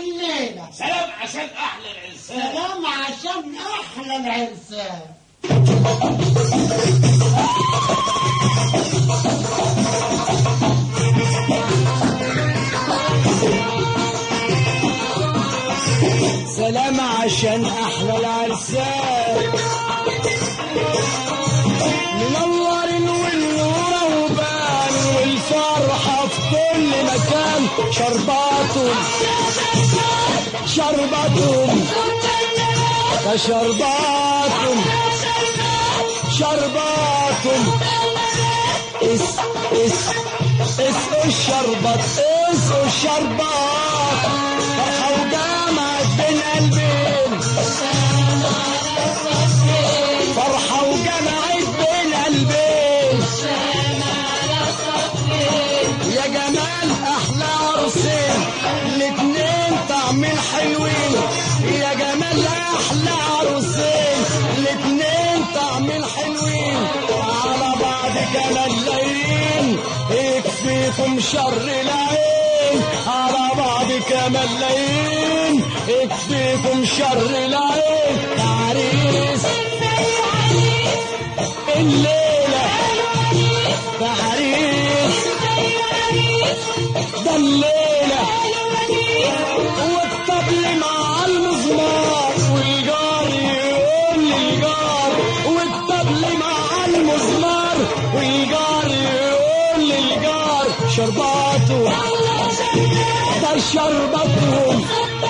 الليلة سلام عشان احلى الانسان سلام عشان أحلى العرسان سلام عشان احلى العرسان منور والنور وبان والفرحة في كل مكان شرباتهم شرباتهم فشرباتهم شرباتهم اس اس اسقوا الشربات اسقوا الشربات فرحة وجامعة بين قلبين فرحة وجمعت بين قلبين يا جمال أحلى عرسين الاتنين طعمين حلوين يا جمال أحلى عروسين الاتنين طعمين حلوين على بعض كمان لايين يكفيكم شر العين على بعض كمان لايين يكفيكم شر العين تعريس الليلة تعريس ده الليلة والطبل مع المزمار والجار يقول للجار والطبل مع المزمار والجار يقول للجار شرباته ده شربتهم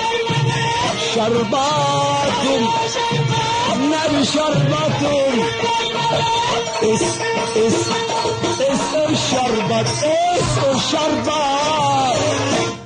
شرباتهم نبي شربتهم اس اس اس الشربت اس الشربت